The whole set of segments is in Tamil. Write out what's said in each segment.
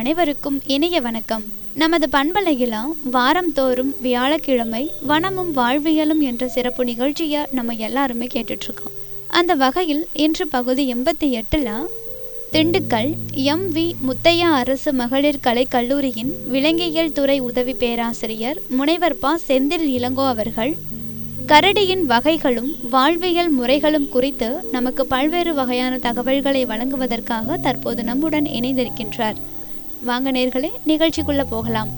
அனைவருக்கும் இனிய வணக்கம் நமது பண்பலையில வாரந்தோறும் வியாழக்கிழமை வனமும் வாழ்வியலும் என்ற சிறப்பு நிகழ்ச்சியை நம்ம எல்லாருமே கேட்டுட்டு இருக்கோம் அந்த வகையில் இன்று பகுதி எண்பத்தி எட்டுல திண்டுக்கல் எம் வி முத்தையா அரசு மகளிர் கலைக் கல்லூரியின் விலங்கியல் துறை உதவி பேராசிரியர் முனைவர் ப செந்தில் இளங்கோ அவர்கள் கரடியின் வகைகளும் வாழ்வியல் முறைகளும் குறித்து நமக்கு பல்வேறு வகையான தகவல்களை வழங்குவதற்காக தற்போது நம்முடன் இணைந்திருக்கின்றார் வாங்க நேர்களே நிகழ்ச்சிக்குள்ள போகலாம்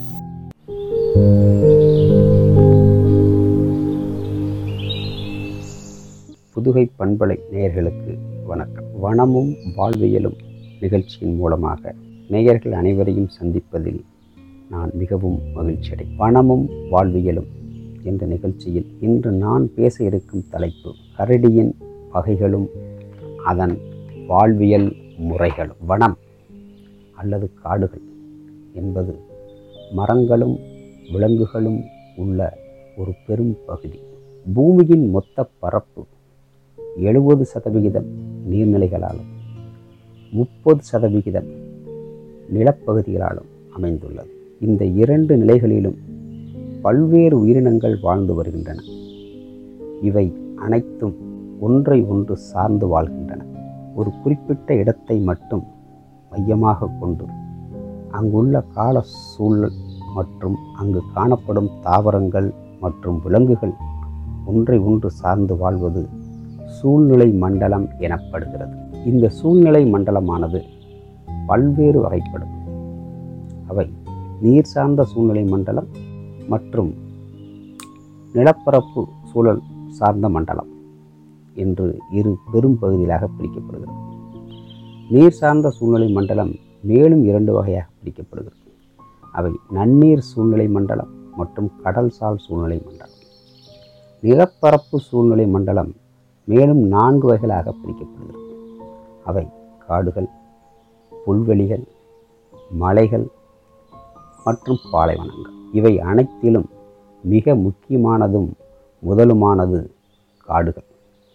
புதுகை பண்பலை நேயர்களுக்கு வணக்கம் வனமும் வாழ்வியலும் நிகழ்ச்சியின் மூலமாக நேயர்கள் அனைவரையும் சந்திப்பதில் நான் மிகவும் மகிழ்ச்சியடை வனமும் வாழ்வியலும் என்ற நிகழ்ச்சியில் இன்று நான் பேச இருக்கும் தலைப்பு கரடியின் வகைகளும் அதன் வாழ்வியல் முறைகளும் வனம் அல்லது காடுகள் என்பது மரங்களும் விலங்குகளும் உள்ள ஒரு பெரும் பகுதி பூமியின் மொத்த பரப்பு எழுபது சதவிகிதம் நீர்நிலைகளாலும் முப்பது சதவிகிதம் நிலப்பகுதிகளாலும் அமைந்துள்ளது இந்த இரண்டு நிலைகளிலும் பல்வேறு உயிரினங்கள் வாழ்ந்து வருகின்றன இவை அனைத்தும் ஒன்றை ஒன்று சார்ந்து வாழ்கின்றன ஒரு குறிப்பிட்ட இடத்தை மட்டும் மையமாக கொண்டு அங்குள்ள கால சூழல் மற்றும் அங்கு காணப்படும் தாவரங்கள் மற்றும் விலங்குகள் ஒன்றை ஒன்று சார்ந்து வாழ்வது சூழ்நிலை மண்டலம் எனப்படுகிறது இந்த சூழ்நிலை மண்டலமானது பல்வேறு வகைப்படும் அவை நீர் சார்ந்த சூழ்நிலை மண்டலம் மற்றும் நிலப்பரப்பு சூழல் சார்ந்த மண்டலம் என்று இரு பெரும் பகுதிகளாக பிரிக்கப்படுகிறது நீர் சார்ந்த சூழ்நிலை மண்டலம் மேலும் இரண்டு வகையாக பிரிக்கப்படுகிறது அவை நன்னீர் சூழ்நிலை மண்டலம் மற்றும் கடல்சார் சூழ்நிலை மண்டலம் நிலப்பரப்பு சூழ்நிலை மண்டலம் மேலும் நான்கு வகைகளாக பிரிக்கப்படுகிறது அவை காடுகள் புல்வெளிகள் மலைகள் மற்றும் பாலைவனங்கள் இவை அனைத்திலும் மிக முக்கியமானதும் முதலுமானது காடுகள்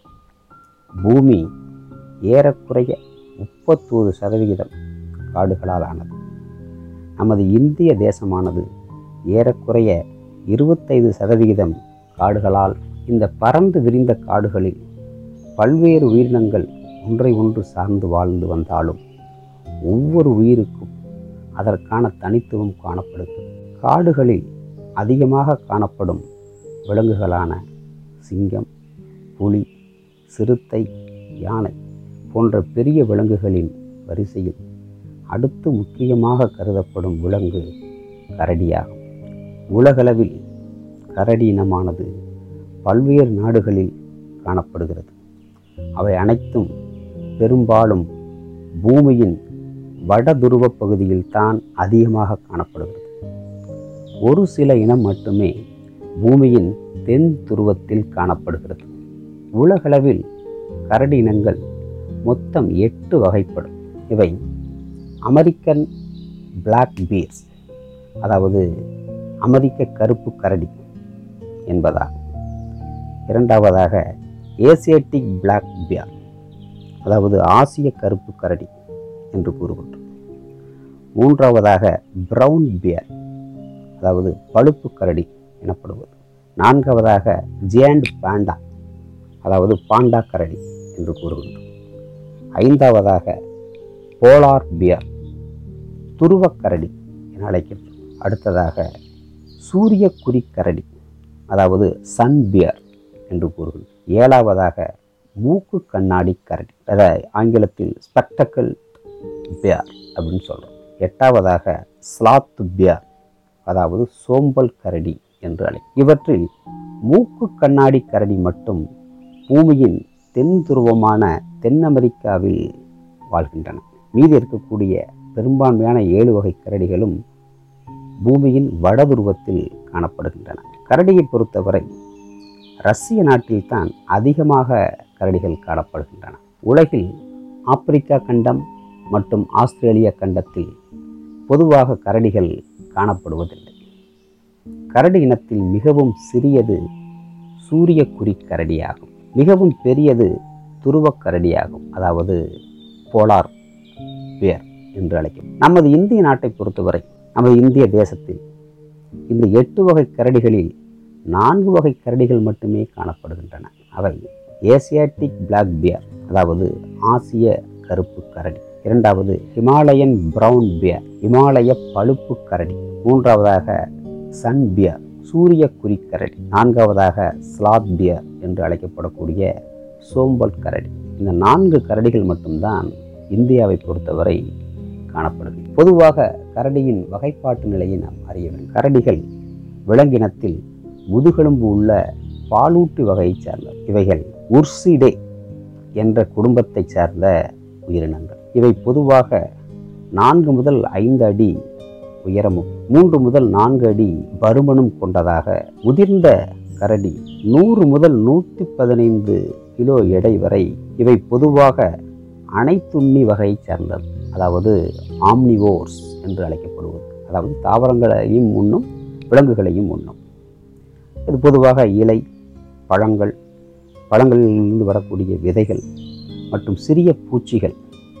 பூமி ஏறக்குறைய முப்பத்தோரு சதவிகிதம் காடுகளால் ஆனது நமது இந்திய தேசமானது ஏறக்குறைய இருபத்தைந்து சதவிகிதம் காடுகளால் இந்த பறந்து விரிந்த காடுகளில் பல்வேறு உயிரினங்கள் ஒன்றை ஒன்று சார்ந்து வாழ்ந்து வந்தாலும் ஒவ்வொரு உயிருக்கும் அதற்கான தனித்துவம் காணப்படுகிறது காடுகளில் அதிகமாக காணப்படும் விலங்குகளான சிங்கம் புலி சிறுத்தை யானை போன்ற பெரிய விலங்குகளின் வரிசையில் அடுத்து முக்கியமாக கருதப்படும் விலங்கு கரடியாகும் உலகளவில் கரடி இனமானது பல்வேறு நாடுகளில் காணப்படுகிறது அவை அனைத்தும் பெரும்பாலும் பூமியின் வட துருவ பகுதியில் தான் அதிகமாக காணப்படுகிறது ஒரு சில இனம் மட்டுமே பூமியின் தென் துருவத்தில் காணப்படுகிறது உலகளவில் கரடி இனங்கள் மொத்தம் எட்டு வகைப்படும் இவை அமெரிக்கன் பிளாக் பீர்ஸ் அதாவது அமெரிக்க கருப்பு கரடி என்பதாகும் இரண்டாவதாக ஏசியட்டிக் பிளாக் பியர் அதாவது ஆசிய கருப்பு கரடி என்று கூறுகின்றோம் மூன்றாவதாக பிரவுன் பியர் அதாவது பழுப்பு கரடி எனப்படுவது நான்காவதாக ஜியாண்ட் பாண்டா அதாவது பாண்டா கரடி என்று கூறுகின்றோம் ஐந்தாவதாக போலார் பியர் துருவக்கரடி என அழைக்கின்றோம் அடுத்ததாக சூரிய குறிக்கரடி அதாவது சன் பியர் என்று கூறுகின்றோம் ஏழாவதாக மூக்கு கண்ணாடி கரடி அதை ஆங்கிலத்தில் ஸ்பெக்டக்கல் பியர் அப்படின்னு சொல்கிறோம் எட்டாவதாக ஸ்லாத் பியர் அதாவது சோம்பல் கரடி என்று அழை இவற்றில் மூக்கு கண்ணாடி கரடி மட்டும் பூமியின் தென் துருவமான தென் அமெரிக்காவில் வாழ்கின்றன மீதி இருக்கக்கூடிய பெரும்பான்மையான ஏழு வகை கரடிகளும் பூமியின் வட துருவத்தில் காணப்படுகின்றன கரடியை பொறுத்தவரை ரஷ்ய நாட்டில்தான் அதிகமாக கரடிகள் காணப்படுகின்றன உலகில் ஆப்பிரிக்கா கண்டம் மற்றும் ஆஸ்திரேலியா கண்டத்தில் பொதுவாக கரடிகள் காணப்படுவதில்லை கரடி இனத்தில் மிகவும் சிறியது சூரிய குறி கரடியாகும் மிகவும் பெரியது துருவக் கரடியாகும் அதாவது போலார் பேர் என்று அழைக்கும் நமது இந்திய நாட்டை பொறுத்தவரை நமது இந்திய தேசத்தில் இந்த எட்டு வகை கரடிகளில் நான்கு வகை கரடிகள் மட்டுமே காணப்படுகின்றன அவை ஏசியாட்டிக் பிளாக் பியர் அதாவது ஆசிய கருப்பு கரடி இரண்டாவது ஹிமாலயன் பிரவுன் பியர் இமாலய பழுப்பு கரடி மூன்றாவதாக சன் பியர் சூரிய குறிக்கரடி நான்காவதாக ஸ்லாத் பியர் என்று அழைக்கப்படக்கூடிய சோம்பல் கரடி இந்த நான்கு கரடிகள் மட்டும்தான் இந்தியாவை பொறுத்தவரை காணப்படுது பொதுவாக கரடியின் வகைப்பாட்டு நிலையை நாம் அறிய வேண்டும் கரடிகள் விலங்கினத்தில் முதுகெலும்பு உள்ள பாலூட்டி வகையைச் சார்ந்த இவைகள் உர்சிடே என்ற குடும்பத்தைச் சார்ந்த உயிரினங்கள் இவை பொதுவாக நான்கு முதல் ஐந்து அடி உயரமும் மூன்று முதல் நான்கு அடி பருமனும் கொண்டதாக முதிர்ந்த கரடி நூறு முதல் நூற்றி பதினைந்து கிலோ எடை வரை இவை பொதுவாக அனைத்துண்ணி வகையைச் சேர்ந்தது அதாவது ஆம்னிவோர்ஸ் என்று அழைக்கப்படுவது அதாவது தாவரங்களையும் உண்ணும் விலங்குகளையும் உண்ணும் இது பொதுவாக இலை பழங்கள் பழங்களிலிருந்து வரக்கூடிய விதைகள் மற்றும் சிறிய பூச்சிகள்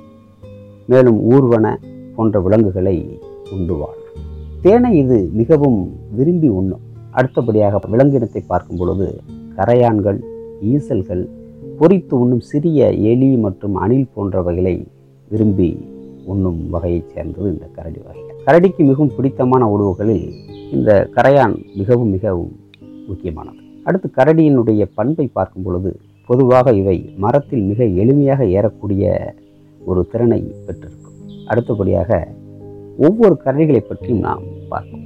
மேலும் ஊர்வன போன்ற விலங்குகளை உண்டு வாழும் தேனை இது மிகவும் விரும்பி உண்ணும் அடுத்தபடியாக விலங்கினத்தை பார்க்கும் பொழுது கரையான்கள் ஈசல்கள் பொரித்து உண்ணும் சிறிய எலி மற்றும் அணில் போன்றவைகளை விரும்பி உண்ணும் வகையைச் சேர்ந்தது இந்த கரடி வகை கரடிக்கு மிகவும் பிடித்தமான உணவுகளில் இந்த கரையான் மிகவும் மிகவும் முக்கியமானது அடுத்து கரடியினுடைய பண்பை பார்க்கும் பொழுது பொதுவாக இவை மரத்தில் மிக எளிமையாக ஏறக்கூடிய ஒரு திறனை பெற்றிருக்கும் அடுத்தபடியாக ஒவ்வொரு கரடிகளை பற்றியும் நாம் பார்ப்போம்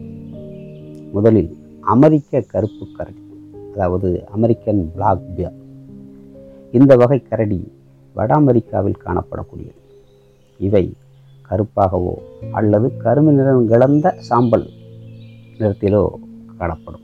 முதலில் அமெரிக்க கருப்பு கரடி அதாவது அமெரிக்கன் பிளாக் பியர் இந்த வகை கரடி வட அமெரிக்காவில் காணப்படக்கூடியது இவை கருப்பாகவோ அல்லது கருமை நிறம் கலந்த சாம்பல் நிறத்திலோ காணப்படும்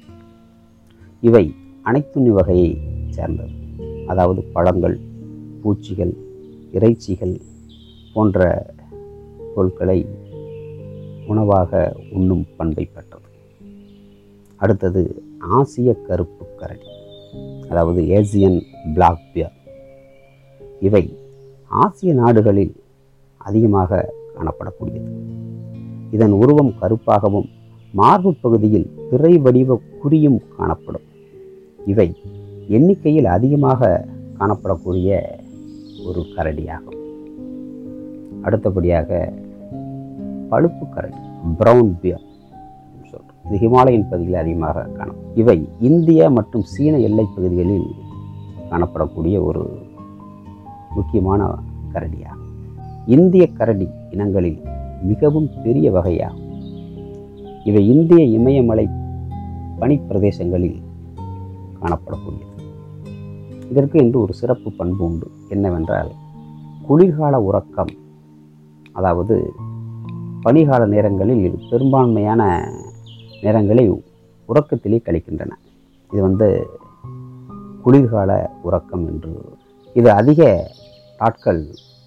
இவை அனைத்துண்ணி வகையை சேர்ந்தது அதாவது பழங்கள் பூச்சிகள் இறைச்சிகள் போன்ற பொருட்களை உணவாக உண்ணும் பண்பை பெற்றது அடுத்தது ஆசிய கருப்பு கரடி அதாவது ஏசியன் பிளாக் பியர் இவை ஆசிய நாடுகளில் அதிகமாக காணப்படக்கூடியது இதன் உருவம் கருப்பாகவும் மார்பு பகுதியில் பிறை வடிவ குறியும் காணப்படும் இவை எண்ணிக்கையில் அதிகமாக காணப்படக்கூடிய ஒரு கரடியாகும் அடுத்தபடியாக பழுப்பு கரடி பிரவுன் பியர் சொல்கிறோம் இது ஹிமாலயன் பகுதியில் அதிகமாக காணும் இவை இந்திய மற்றும் சீன எல்லைப் பகுதிகளில் காணப்படக்கூடிய ஒரு முக்கியமான கரடியாகும் இந்திய கரடி இனங்களில் மிகவும் பெரிய வகையாகும் இவை இந்திய இமயமலை பனிப்பிரதேசங்களில் காணப்படக்கூடியது இதற்கு என்று ஒரு சிறப்பு பண்பு உண்டு என்னவென்றால் குளிர்கால உறக்கம் அதாவது பனிகால நேரங்களில் இது பெரும்பான்மையான நேரங்களை உறக்கத்திலே கழிக்கின்றன இது வந்து குளிர்கால உறக்கம் என்று இது அதிக நாட்கள்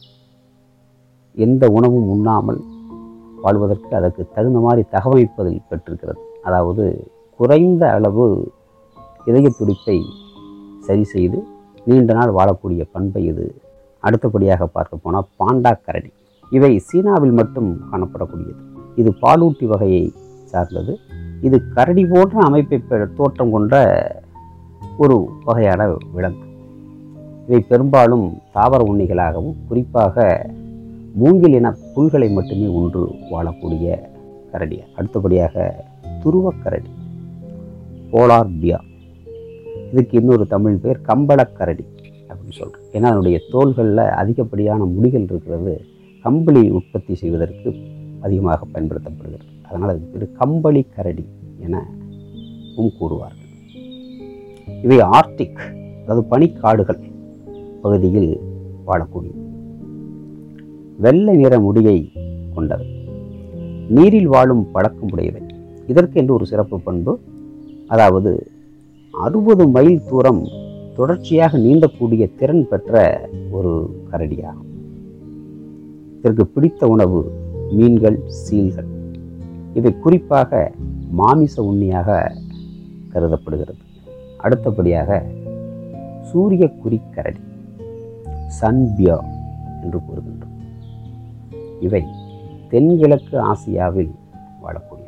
எந்த உணவும் உண்ணாமல் வாழ்வதற்கு அதற்கு தகுந்த மாதிரி தகவமைப்பதில் பெற்றிருக்கிறது அதாவது குறைந்த அளவு இதய துடிப்பை சரி செய்து நீண்ட நாள் வாழக்கூடிய பண்பை இது அடுத்தபடியாக பார்க்க போனால் பாண்டா கரடி இவை சீனாவில் மட்டும் காணப்படக்கூடியது இது பாலூட்டி வகையை சார்ந்தது இது கரடி போன்ற அமைப்பை பெ- தோற்றம் கொண்ட ஒரு வகையான விலங்கு இவை பெரும்பாலும் தாவர உண்ணிகளாகவும் குறிப்பாக மூங்கில் இன புல்களை மட்டுமே உண்டு வாழக்கூடிய கரடி அடுத்தபடியாக துருவக்கரடி போலார் பியா இதுக்கு இன்னொரு தமிழ் பேர் கம்பளக்கரடி அப்படின்னு சொல்கிறோம் ஏன்னா அதனுடைய தோள்களில் அதிகப்படியான முடிகள் இருக்கிறது கம்பளி உற்பத்தி செய்வதற்கு அதிகமாக பயன்படுத்தப்படுகிறது அதனால் அதுக்கு பேர் கம்பளி கரடி எனவும் கூறுவார்கள் இவை ஆர்டிக் அதாவது பனிக்காடுகள் பகுதியில் வாழக்கூடிய வெள்ளை நிற முடியை கொண்டவை நீரில் வாழும் பழக்கம் உடையவை இதற்கு என்று ஒரு சிறப்பு பண்பு அதாவது அறுபது மைல் தூரம் தொடர்ச்சியாக நீந்தக்கூடிய திறன் பெற்ற ஒரு கரடியாகும் இதற்கு பிடித்த உணவு மீன்கள் சீல்கள் இவை குறிப்பாக மாமிச உண்ணியாக கருதப்படுகிறது அடுத்தபடியாக சூரிய குறிக்கரடி சன்பியா என்று கூறுகின்றோம் இவை தென்கிழக்கு ஆசியாவில் வாழக்கூடியது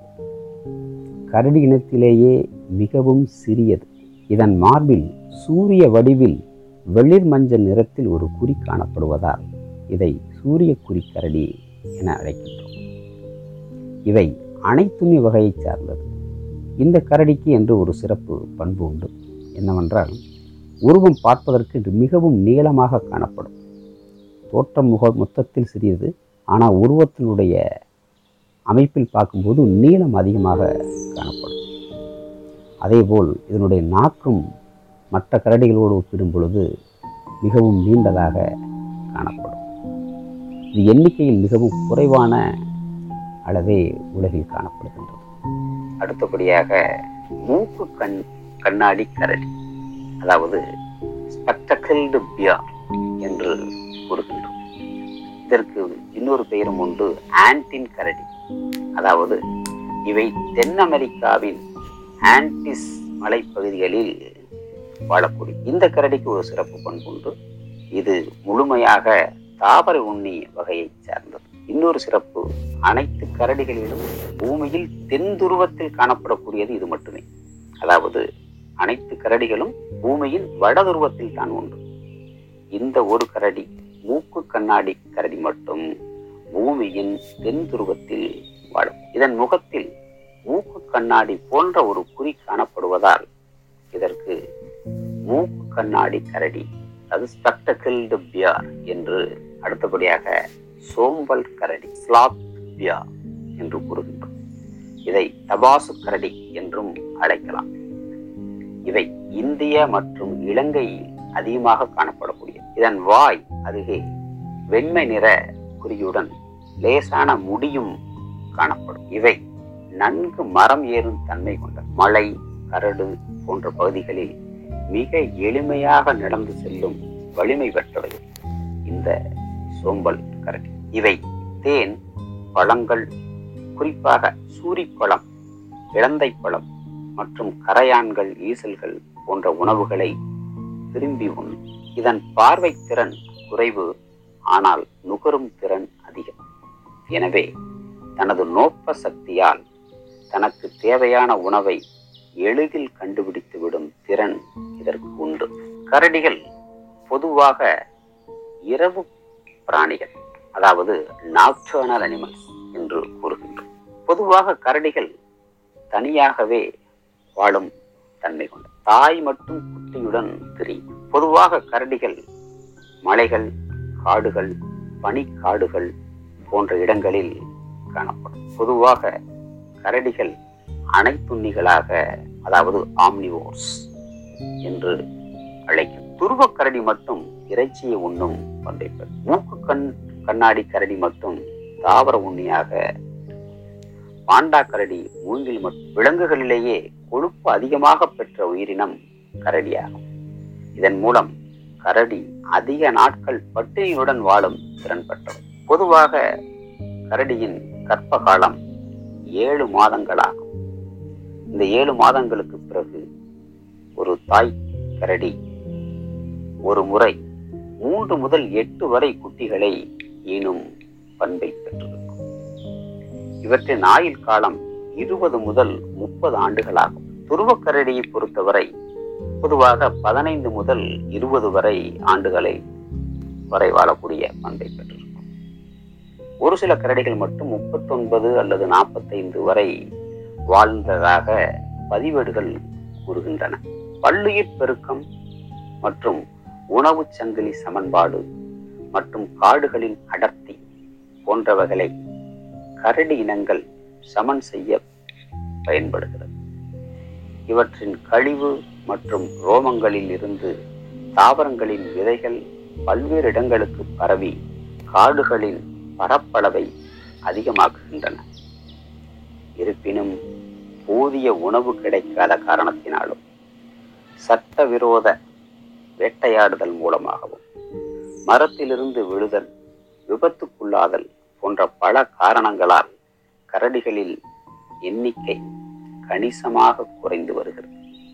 கரடி இனத்திலேயே மிகவும் சிறியது இதன் மார்பில் சூரிய வடிவில் வெளிர் மஞ்சள் நிறத்தில் ஒரு குறி காணப்படுவதால் இதை சூரிய குறிக்கரடி என அழைக்கின்றோம் இவை அனைத்துமே வகையைச் சார்ந்தது இந்த கரடிக்கு என்று ஒரு சிறப்பு பண்பு உண்டு என்னவென்றால் உருவம் பார்ப்பதற்கு இது மிகவும் நீளமாக காணப்படும் தோற்றம் முக மொத்தத்தில் சிறியது ஆனால் உருவத்தினுடைய அமைப்பில் பார்க்கும்போது நீளம் அதிகமாக காணப்படும் அதேபோல் இதனுடைய நாக்கும் மற்ற கரடிகளோடு ஒப்பிடும் பொழுது மிகவும் நீண்டதாக காணப்படும் இது எண்ணிக்கையில் மிகவும் குறைவான அளவே உலகில் காணப்படுகின்றது அடுத்தபடியாக மூக்கு கண் கண்ணாடி கரடி அதாவது ஸ்பெக்டக்கிள்டு பியர் என்று கூறுகின்றோம் இதற்கு இன்னொரு பெயரும் உண்டு ஆன்டின் கரடி அதாவது இவை தென் அமெரிக்காவின் ஆன்டிஸ் மலைப்பகுதிகளில் வாழக்கூடிய இந்த கரடிக்கு ஒரு சிறப்பு பண்பு உண்டு இது முழுமையாக தாவர உண்ணி வகையைச் சார்ந்தது இன்னொரு சிறப்பு அனைத்து கரடிகளிலும் பூமியில் தென் துருவத்தில் காணப்படக்கூடியது இது மட்டுமே அதாவது அனைத்து கரடிகளும் பூமியின் வட துருவத்தில் தான் உண்டு இந்த ஒரு கரடி மூக்கு கண்ணாடி கரடி மட்டும் பூமியின் தென் துருவத்தில் வாழும் இதன் முகத்தில் மூக்கு கண்ணாடி போன்ற ஒரு குறி காணப்படுவதால் இதற்கு மூக்கு கண்ணாடி கரடி அது ஸ்பெக்டக்கிள்டு பியார் என்று அடுத்தபடியாக சோம்பல் கரடி ஸ்லாத் பியார் என்று கூறுகின்றோம் இதை தபாசு கரடி என்றும் அழைக்கலாம் இவை இந்திய மற்றும் இலங்கையில் அதிகமாக காணப்படக்கூடிய இதன் வாய் அருகே வெண்மை நிற குறியுடன் லேசான முடியும் காணப்படும் இவை நன்கு மரம் ஏறும் தன்மை கொண்ட மலை கரடு போன்ற பகுதிகளில் மிக எளிமையாக நடந்து செல்லும் வலிமை பெற்றவை இந்த சோம்பல் கரடி இவை தேன் பழங்கள் குறிப்பாக சூரிப்பழம் இளந்தை பழம் மற்றும் கரையான்கள் ஈசல்கள் போன்ற உணவுகளை விரும்பி உண்ணும் இதன் பார்வை திறன் குறைவு ஆனால் நுகரும் திறன் அதிகம் எனவே தனது நோக்க சக்தியால் தனக்கு தேவையான உணவை எளிதில் கண்டுபிடித்துவிடும் திறன் இதற்கு உண்டு கரடிகள் பொதுவாக இரவு பிராணிகள் அதாவது நாக்டர்னல் அனிமல்ஸ் என்று கூறுகின்றோம் பொதுவாக கரடிகள் தனியாகவே வாழும் தன்மை கொண்ட தாய் மட்டும் குட்டியுடன் திரியும் பொதுவாக கரடிகள் மலைகள் காடுகள் பனிக்காடுகள் போன்ற இடங்களில் காணப்படும் பொதுவாக கரடிகள் அனைத்துண்ணிகளாக அதாவது ஆம்னிவோர்ஸ் என்று அழைக்கும் துருவக் கரடி மட்டும் இறைச்சியை உண்ணும் பண்பை பெறும் மூக்கு கண் கண்ணாடி கரடி மட்டும் தாவர உண்ணியாக பாண்டா கரடி மூங்கில் மற்றும் விலங்குகளிலேயே கொழுப்பு அதிகமாக பெற்ற உயிரினம் கரடியாகும் இதன் மூலம் கரடி அதிக நாட்கள் பட்டினியுடன் வாழும் திறன் பெற்றவர் பொதுவாக கரடியின் கர்ப்ப காலம் ஏழு மாதங்களாகும் இந்த ஏழு மாதங்களுக்கு பிறகு ஒரு தாய் கரடி ஒரு முறை மூன்று முதல் எட்டு வரை குட்டிகளை ஈனும் பண்பை பெற்றிருக்கும் இவற்றின் ஆயுள் காலம் இருபது முதல் முப்பது ஆண்டுகளாகும் துருவக்கரடியை பொறுத்தவரை பொதுவாக பதினைந்து முதல் இருபது வரை ஆண்டுகளை வரை வாழக்கூடிய பண்பை பெற்றிருக்கும் ஒரு சில கரடிகள் மட்டும் முப்பத்தொன்பது அல்லது நாற்பத்தைந்து வரை வாழ்ந்ததாக பதிவேடுகள் கூறுகின்றன பல்லுயிர் பெருக்கம் மற்றும் உணவு சங்கிலி சமன்பாடு மற்றும் காடுகளின் அடர்த்தி போன்றவைகளை கரடி இனங்கள் சமன் செய்ய பயன்படுகிறது இவற்றின் கழிவு மற்றும் ரோமங்களில் இருந்து தாவரங்களின் விதைகள் பல்வேறு இடங்களுக்கு பரவி காடுகளின் பரப்பளவை அதிகமாக்குகின்றன இருப்பினும் போதிய உணவு கிடைக்காத காரணத்தினாலும் சட்டவிரோத வேட்டையாடுதல் மூலமாகவும் மரத்திலிருந்து விழுதல் விபத்துக்குள்ளாதல் போன்ற பல காரணங்களால் கரடிகளில் எண்ணிக்கை கணிசமாக குறைந்து வருகிறது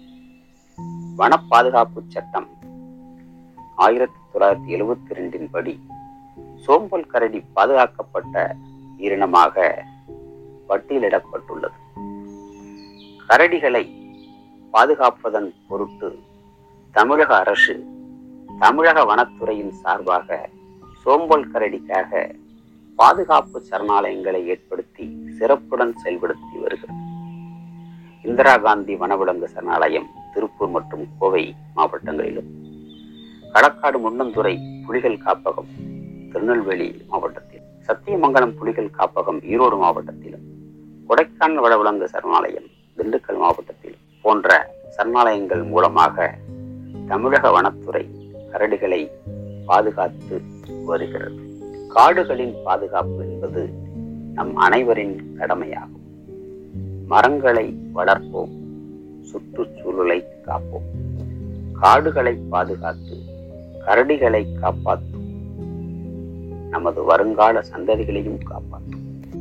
வன பாதுகாப்பு சட்டம் ஆயிரத்தி தொள்ளாயிரத்தி எழுவத்தி ரெண்டின் படி சோம்பல் கரடி பாதுகாக்கப்பட்ட உயிரினமாக பட்டியலிடப்பட்டுள்ளது கரடிகளை பாதுகாப்பதன் பொருட்டு தமிழக அரசு தமிழக வனத்துறையின் சார்பாக சோம்பல் கரடிக்காக பாதுகாப்பு சரணாலயங்களை ஏற்படுத்தி சிறப்புடன் செயல்படுத்தி வருகிறது இந்திரா காந்தி வனவிலங்கு சரணாலயம் திருப்பூர் மற்றும் கோவை மாவட்டங்களிலும் களக்காடு முன்னந்துறை புலிகள் காப்பகம் திருநெல்வேலி மாவட்டத்தில் சத்தியமங்கலம் புலிகள் காப்பகம் ஈரோடு மாவட்டத்திலும் கொடைக்கானல் வனவிலங்கு சரணாலயம் திண்டுக்கல் மாவட்டத்தில் போன்ற சரணாலயங்கள் மூலமாக தமிழக வனத்துறை கரடிகளை பாதுகாத்து வருகிறது காடுகளின் பாதுகாப்பு என்பது நம் அனைவரின் கடமையாகும் மரங்களை வளர்ப்போம் சுற்றுச்சூழலை காப்போம் காடுகளை பாதுகாத்து கரடிகளை காப்பாற்றும் நமது வருங்கால சந்ததிகளையும் காப்பாற்றும்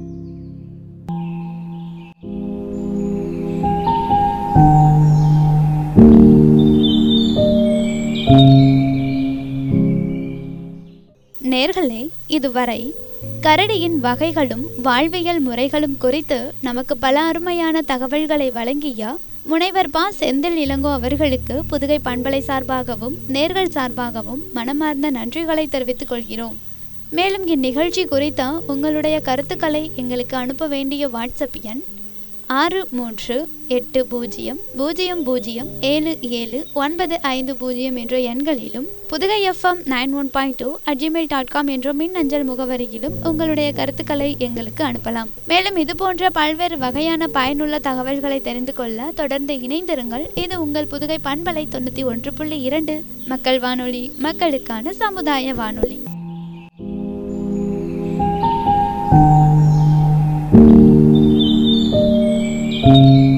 நேர்களே இதுவரை கரடியின் வகைகளும் வாழ்வியல் முறைகளும் குறித்து நமக்கு பல அருமையான தகவல்களை வழங்கிய முனைவர் பா செந்தில் இளங்கோ அவர்களுக்கு புதுகை பண்பலை சார்பாகவும் நேர்கள் சார்பாகவும் மனமார்ந்த நன்றிகளை தெரிவித்துக் கொள்கிறோம் மேலும் இந்நிகழ்ச்சி குறித்த உங்களுடைய கருத்துக்களை எங்களுக்கு அனுப்ப வேண்டிய வாட்ஸ்அப் எண் ஆறு மூன்று எட்டு பூஜ்ஜியம் பூஜ்ஜியம் பூஜ்ஜியம் ஏழு ஏழு ஒன்பது ஐந்து பூஜ்ஜியம் என்ற எண்களிலும் Pudugai FM nine one point two at Gmail dot com என்ற மின்னஞ்சல் முகவரியிலும் உங்களுடைய கருத்துக்களை எங்களுக்கு அனுப்பலாம் மேலும் இது போன்ற பல்வேறு வகையான பயனுள்ள தகவல்களை தெரிந்து கொள்ள தொடர்ந்து இணைந்திருங்கள் இது உங்கள் புதுகை பண்பலை தொண்ணூற்றி ஒன்று புள்ளி இரண்டு மக்கள் வானொலி மக்களுக்கான சமுதாய வானொலி thank you